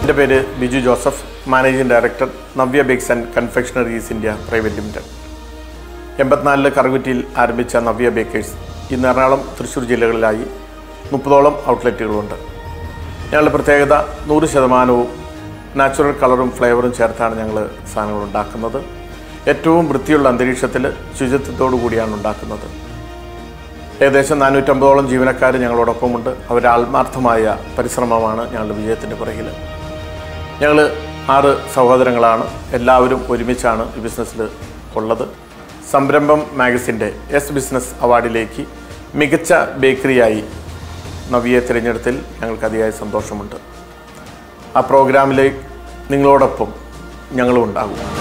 എൻ്റെ പേര് Biju Joseph managing director Navya Bakes and Confectioneries India Private Limited എൺപത്തിനാലില് കറുകുറ്റിയിൽ ആരംഭിച്ച നവ്യ ബേക്കേഴ്സ് ഇന്ന് എറണാകുളം തൃശ്ശൂർ ജില്ലകളിലായി മുപ്പതോളം ഔട്ട്ലെറ്റുകളുണ്ട് ഞങ്ങളുടെ പ്രത്യേകത നൂറ് ശതമാനവും നാച്ചുറൽ കളറും ഫ്ലേവറും ചേർത്താണ് ഞങ്ങൾ സാധനങ്ങൾ ഉണ്ടാക്കുന്നത് ഏറ്റവും വൃത്തിയുള്ള അന്തരീക്ഷത്തിൽ ശുചിത്വത്തോടു കൂടിയാണ് ഉണ്ടാക്കുന്നത് ഏകദേശം നാനൂറ്റമ്പതോളം ജീവനക്കാർ ഞങ്ങളോടൊപ്പമുണ്ട് അവരുടെ ആത്മാർത്ഥമായ പരിശ്രമമാണ് ഞങ്ങളുടെ വിജയത്തിൻ്റെ പുറകിൽ ഞങ്ങൾ ആറ് സഹോദരങ്ങളാണ് എല്ലാവരും ഒരുമിച്ചാണ് ഈ ബിസിനസ്സിൽ ഉള്ളത് സംരംഭം മാഗസിൻ്റെ എസ് ബിസിനസ് അവാർഡിലേക്ക് മികച്ച ബേക്കറിയായി നവിയെ തിരഞ്ഞെടുത്തിൽ ഞങ്ങൾക്ക് അതിയായ സന്തോഷമുണ്ട് ആ പ്രോഗ്രാമിലേക്ക് നിങ്ങളോടൊപ്പം ഞങ്ങളും ഉണ്ടാകും